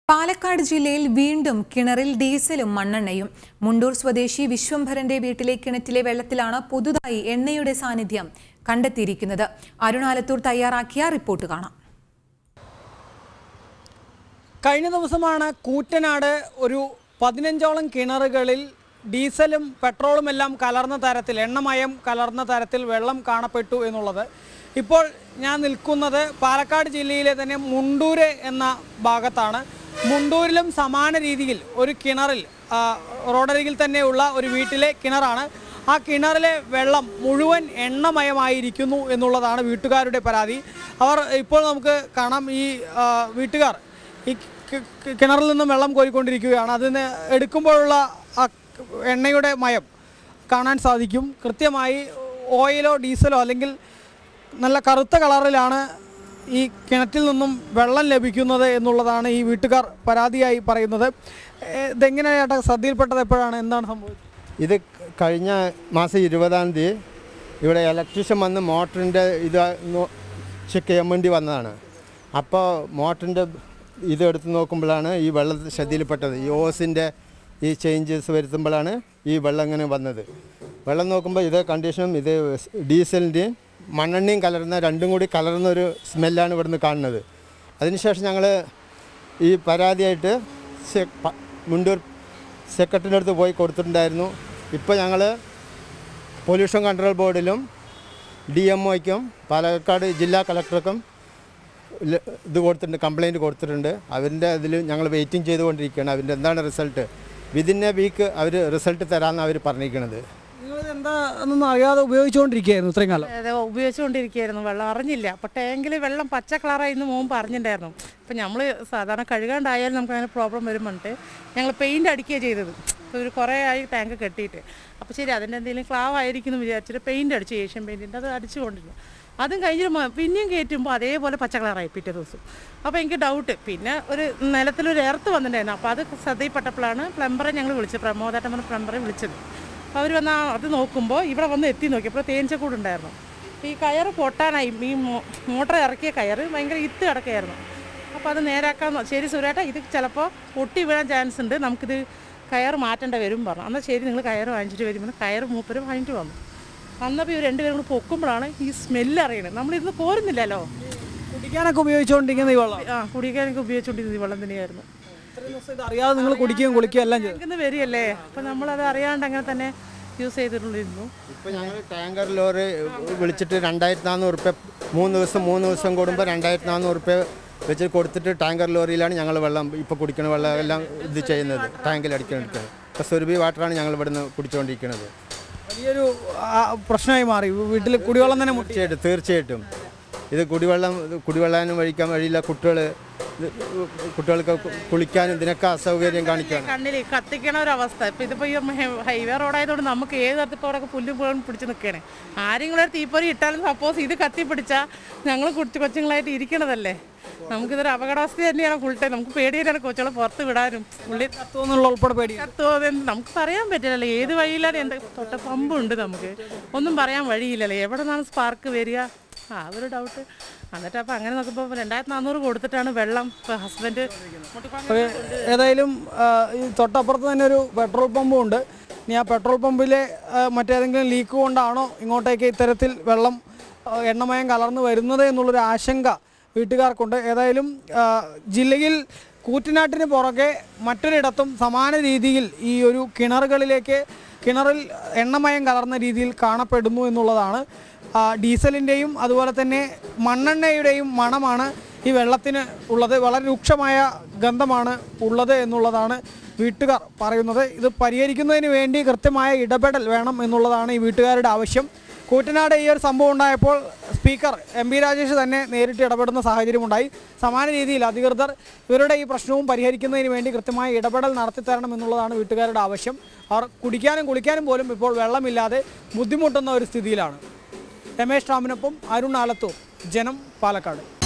പാലക്കാട് ജില്ലയിൽ വീണ്ടും കിണറിൽ ഡീസലും മണ്ണെണ്ണയും മുണ്ടൂർ സ്വദേശി വിശ്വംഭരന്റെ വീട്ടിലെ കിണറ്റിലെ വെള്ളത്തിലാണ് പുതുതായി എണ്ണയുടെ സാന്നിധ്യം കണ്ടെത്തിയിരിക്കുന്നത് അരുണാലത്തൂർ തയ്യാറാക്കിയ റിപ്പോർട്ട് കാണാം കഴിഞ്ഞ ദിവസമാണ് കൂറ്റനാട് ഒരു പതിനഞ്ചോളം കിണറുകളിൽ ഡീസലും പെട്രോളും എല്ലാം കലർന്ന തരത്തിൽ എണ്ണമയം കലർന്ന തരത്തിൽ വെള്ളം കാണപ്പെട്ടു എന്നുള്ളത് ഇപ്പോൾ ഞാൻ നിൽക്കുന്നത് പാലക്കാട് ജില്ലയിലെ തന്നെ മുണ്ടൂര് എന്ന ഭാഗത്താണ് മുണ്ടൂരിലും സമാന രീതിയിൽ ഒരു കിണറിൽ ആ, റോഡരികിൽ തന്നെയുള്ള ഒരു വീട്ടിലെ കിണറാണ് ആ കിണറിലെ വെള്ളം മുഴുവൻ എണ്ണമയമായിരിക്കുന്നു എന്നുള്ളതാണ് വീട്ടുകാരുടെ പരാതി അവർ ഇപ്പോൾ നമുക്ക് കാണാം ഈ ആ, വീട്ടുകാർ ഈ കി- കി- കിണറിൽ നിന്നും വെള്ളം കോരിക്കൊണ്ടിരിക്കുകയാണ് അതിന് എടുക്കുമ്പോഴുള്ള ആ എണ്ണയുടെ മയം കാണാൻ സാധിക്കും കൃത്യമായി ഓയിലോ ഡീസലോ അല്ലെങ്കിൽ നല്ല കറുത്ത കളറിലാണ് ഈ കിണറ്റിൽ നിന്നും വെള്ളം ലഭിക്കുന്നത് എന്നുള്ളതാണ് ഈ വീട്ടുകാർ പരാതിയായി പറയുന്നത് ഏ, ഇതെങ്ങനെയാട്ടെ ശ്രദ്ധയിൽപ്പെട്ടത് എപ്പോഴാണ് എന്താണ് സംഭവിച്ചത് ഇത് കഴിഞ്ഞ മാസം ഇരുപതാം തീയതി ഇവിടെ ഇലക്ട്രീഷ്യൻ വന്ന് മോട്ടറിൻ്റെ ഇത് നോ- ചെക്ക് ചെയ്യാൻ വേണ്ടി വന്നതാണ് അപ്പോൾ മോട്ടറിൻ്റെ ഇത് എടുത്ത് നോക്കുമ്പോഴാണ് ഈ വെള്ളം ശ്രദ്ധയിൽപ്പെട്ടത് ഈ ഓസിൻ്റെ ഈ ചേഞ്ചസ് വരുത്തുമ്പോഴാണ് ഈ വെള്ളം ഇങ്ങനെ വന്നത് വെള്ളം നോക്കുമ്പോൾ ഇത് കണ്ടീഷനും ഇത് ഡീസലിൻ്റെയും മണ്ണെണ്ണയും കലർന്ന രണ്ടും കൂടി കലർന്ന ഒരു സ്മെല്ലാണ് ഇവിടുന്ന് കാണുന്നത് അതിനുശേഷം ഞങ്ങൾ ഈ പരാതിയായിട്ട് സെ- പ- മുണ്ടൂർ സെക്രട്ടറിൻ്റെ അടുത്ത് പോയി കൊടുത്തിട്ടുണ്ടായിരുന്നു ഇപ്പോൾ ഞങ്ങൾ പൊല്യൂഷൻ കൺട്രോൾ ബോർഡിലും ഡി എം ഒയ്ക്കും പാലക്കാട് ജില്ലാ കളക്ടർക്കും ല- ഇത് കൊടുത്തിട്ടുണ്ട് കംപ്ലയിൻറ്റ് കൊടുത്തിട്ടുണ്ട് അവരുടെ ഇതിൽ ഞങ്ങൾ വെയിറ്റിംഗ് ചെയ്തുകൊണ്ടിരിക്കുകയാണ് അതിൻ്റെ എന്താണ് റിസൾട്ട് വിതിൻ എ വീക്ക് അവർ റിസൾട്ട് തരാമെന്ന് അവർ പറഞ്ഞിരിക്കുന്നത് നിങ്ങളിത് എന്താ എന്നൊന്നും അറിയാതെ ഉപയോഗിച്ചുകൊണ്ടിരിക്കുകയായിരുന്നു ഇത്രയും കാലം അതെ ഉപയോഗിച്ചുകൊണ്ടിരിക്കുകയായിരുന്നു വെള്ളം അറിഞ്ഞില്ല അപ്പോൾ ടാങ്കിൽ വെള്ളം പച്ച കളറായി ഇന്ന് മോൻ പറഞ്ഞിട്ടുണ്ടായിരുന്നു അപ്പോൾ നമ്മൾ സാധാരണ കഴുകാണ്ടായാലും നമുക്ക് അങ്ങനെ പ്രോബ്ലം വരുമ്പോണ്ട് ഞങ്ങൾ പെയിൻ്റ് അടിക്കുകയാണ് ചെയ്തത് ഇപ്പോൾ ഒരു കുറേ ആയി ടാങ്ക് കെട്ടിയിട്ട് അപ്പോൾ ശരി അതിൻ്റെ എന്തെങ്കിലും ക്ലാവ് ആയിരിക്കും എന്ന് വിചാരിച്ചിട്ട് പെയിൻ്റ് അടിച്ചു ഏഷ്യൻ പെയിൻറ്റിൻ്റെ അത് അടിച്ചു കൊണ്ടിരുന്നു അതും കഴിഞ്ഞിട്ട് മ- പിന്നെയും കയറ്റുമ്പോൾ അതേപോലെ പച്ച കളറായി പിറ്റേ ദിവസം അപ്പോൾ എനിക്ക് ഡൗട്ട് പിന്നെ ഒരു നിലത്തിലൊരു എർത്ത് വന്നിട്ടുണ്ടായിരുന്നു അപ്പോൾ അത് ശ്രദ്ധയിൽപ്പെട്ടപ്പോഴാണ് പ്ലംബറെ ഞങ്ങൾ വിളിച്ചത് പ്രമോദേട്ടൻ പറഞ്ഞ പ്ലംബറെ വിളിച്ചത് അപ്പോൾ അവർ വന്ന് ആ അത് നോക്കുമ്പോൾ ഇവിടെ വന്ന് എത്തി നോക്കിയപ്പോൾ തേനീച്ചക്കൂട് ഉണ്ടായിരുന്നു അപ്പോൾ ഈ കയറ് പൊട്ടാനായി ഈ മോ- മോട്ടർ ഇറക്കിയ കയറ് ഭയങ്കര ഇത്ത് കിടക്കുകയായിരുന്നു അപ്പോൾ അത് നേരാക്കാൻ നോ- ശരി സുരേട്ട ഇത് ചിലപ്പോൾ പൊട്ടി വീഴാൻ ചാൻസ് ഉണ്ട് നമുക്കിത് കയറ് മാറ്റേണ്ട വരും പറഞ്ഞു എന്നാൽ ശരി നിങ്ങൾ കയറ് വാങ്ങിച്ചിട്ട് വരുമ്പോൾ കയറ് മൂപ്പര് വാങ്ങിയിട്ട് വന്നു വന്നപ്പോൾ ഇവർ രണ്ടുപേരും കൂടി പൊക്കുമ്പോഴാണ് ഈ സ്മെല്ല് അറിയണത് നമ്മളിരുന്ന് കോരുന്നില്ലല്ലോ കുടിക്കാനൊക്കെ ഉപയോഗിച്ചുകൊണ്ടിരിക്കുന്ന ഈ വെള്ളം ആ കുടിക്കാനൊക്കെ ഉപയോഗിച്ചുകൊണ്ടിരുന്നത് ഈ വെള്ളം തന്നെയായിരുന്നു ഇത്രയും ദിവസം ഇത് അറിയാതെ നിങ്ങൾ കുടിക്കുകയും കുളിക്കുകയും എല്ലാം ചെയ്തു ഇങ്ങനെ വരികയല്ലേ അപ്പം നമ്മളത് അറിയാണ്ട് അങ്ങനെ തന്നെ യൂസ് ചെയ്തിട്ടുണ്ടിരുന്നു ഇപ്പോൾ ഞങ്ങൾ ടാങ്കർ ലോറി വിളിച്ചിട്ട് രണ്ടായിരത്തി നാനൂറ് റുപ്യ മൂന്ന് ദിവസം മൂന്ന് ദിവസം കൂടുമ്പോൾ രണ്ടായിരത്തി നാനൂറ് റുപ്യ വെച്ച് കൊടുത്തിട്ട് ടാങ്കർ ലോറിയിലാണ് ഞങ്ങൾ വെള്ളം ഇപ്പോൾ കുടിക്കുന്ന വെള്ളം എല്ലാം ഇത് ചെയ്യുന്നത് ടാങ്കിൽ അടിക്കുന്നത് ഇപ്പോൾ സുരഭി വാട്ടറാണ് ഞങ്ങൾ ഇവിടുന്ന് കുടിച്ചുകൊണ്ടിരിക്കുന്നത് വലിയൊരു ആ, പ്രശ്നമായി മാറി വീട്ടിൽ കുടിവെള്ളം തന്നെ മുട്ടി തീർച്ചയായിട്ടും തീർച്ചയായിട്ടും ഇത് കുടിവെള്ളം ഇത് കുടിവെള്ളാനും കഴിക്കാൻ വഴിയില്ല കുട്ടികൾ കുട്ടികൾക്ക് കുളിക്കാനും ഇതിനൊക്കെ അസൗകര്യം കാണിക്കുകയാണ് കണ്ണിൽ കത്തിക്കണ ഒരു അവസ്ഥ ഇപ്പം ഇതിപ്പോൾ ഈ ഹൈ- ഹൈവേ റോഡായതുകൊണ്ട് നമുക്ക് ഏത് തരത്തിൽ ഇപ്പോൾ അവിടെ പുല്ലും പുഴും പിടിച്ച് നിൽക്കുകയാണ് ആരെങ്കിലും ഒരു തീപ്പൊരി ഇട്ടാലും സപ്പോസ് ഇത് കത്തി പിടിച്ചാൽ ഞങ്ങൾ കുട്ടി കൊച്ചുങ്ങളായിട്ട് ഇരിക്കണതല്ലേ നമുക്കിതൊരു അപകടാവസ്ഥ തന്നെയാണ് ഫുൾ ടൈം നമുക്ക് പേടി തന്നെയാണ് കൊച്ചുകളെ പുറത്ത് വിടാനും ഉള്ളിൽ കത്തുമെന്നുള്ള ഉൾപ്പെടെ പേടി കത്തുമോ അതെന്ത് നമുക്ക് പറയാൻ പറ്റില്ലല്ലോ ഏത് വഴിയിലാണ് എന്താ തൊട്ട പമ്പുണ്ട് നമുക്ക് ഒന്നും പറയാൻ വഴിയില്ലല്ലോ എവിടെ നിന്നാണ് സ്പാർക്ക് വരിക ആ അതൊരു ഡൗട്ട് എന്നിട്ട് അപ്പോൾ അങ്ങനെ നോക്കുമ്പോൾ രണ്ടായിരത്തി നാനൂറ് കൊടുത്തിട്ടാണ് വെള്ളം ഇപ്പോൾ ഹസ്ബൻഡ് അപ്പോൾ ഏതായാലും ആ, ഈ തൊട്ടപ്പുറത്ത് തന്നെ ഒരു പെട്രോൾ പമ്പും ഉണ്ട് ഇനി ആ പെട്രോൾ പമ്പിലെ ആ, മറ്റേതെങ്കിലും ലീക്ക് കൊണ്ടാണോ ഇങ്ങോട്ടേക്ക് ഇത്തരത്തിൽ വെള്ളം ആ, എണ്ണമയം കലർന്നു വരുന്നത് എന്നുള്ളൊരു ആശങ്ക വീട്ടുകാർക്കുണ്ട് ഏതായാലും ആ, ജില്ലയിൽ കൂറ്റനാട്ടിന് പുറകെ മറ്റൊരിടത്തും സമാന രീതിയിൽ ഈ ഒരു കിണറുകളിലേക്ക് കിണറിൽ എണ്ണമയം കലർന്ന രീതിയിൽ കാണപ്പെടുന്നു എന്നുള്ളതാണ് ആ, ഡീസലിൻ്റെയും അതുപോലെ തന്നെ മണ്ണെണ്ണയുടെയും മണമാണ് ഈ വെള്ളത്തിന് ഉള്ളത് വളരെ രൂക്ഷമായ ഗന്ധമാണ് ഉള്ളത് എന്നുള്ളതാണ് വീട്ടുകാർ പറയുന്നത് ഇത് പരിഹരിക്കുന്നതിന് വേണ്ടി കൃത്യമായ ഇടപെടൽ വേണം എന്നുള്ളതാണ് ഈ വീട്ടുകാരുടെ ആവശ്യം കൂറ്റനാട് ഈ ഒരു സംഭവം ഉണ്ടായപ്പോൾ സ്പീക്കർ എം പി രാജേഷ് തന്നെ നേരിട്ട് ഇടപെടുന്ന സാഹചര്യമുണ്ടായി സമാന രീതിയിൽ അധികൃതർ ഇവരുടെ ഈ പ്രശ്നവും പരിഹരിക്കുന്നതിന് വേണ്ടി കൃത്യമായ ഇടപെടൽ നടത്തിത്തരണം എന്നുള്ളതാണ് വീട്ടുകാരുടെ ആവശ്യം അവർ കുടിക്കാനും കുളിക്കാനും പോലും ഇപ്പോൾ വെള്ളമില്ലാതെ ബുദ്ധിമുട്ടുന്ന ഒരു സ്ഥിതിയിലാണ് രമേശ് റാമിനൊപ്പം അരുൺ ആലത്തൂർ ജനം പാലക്കാട്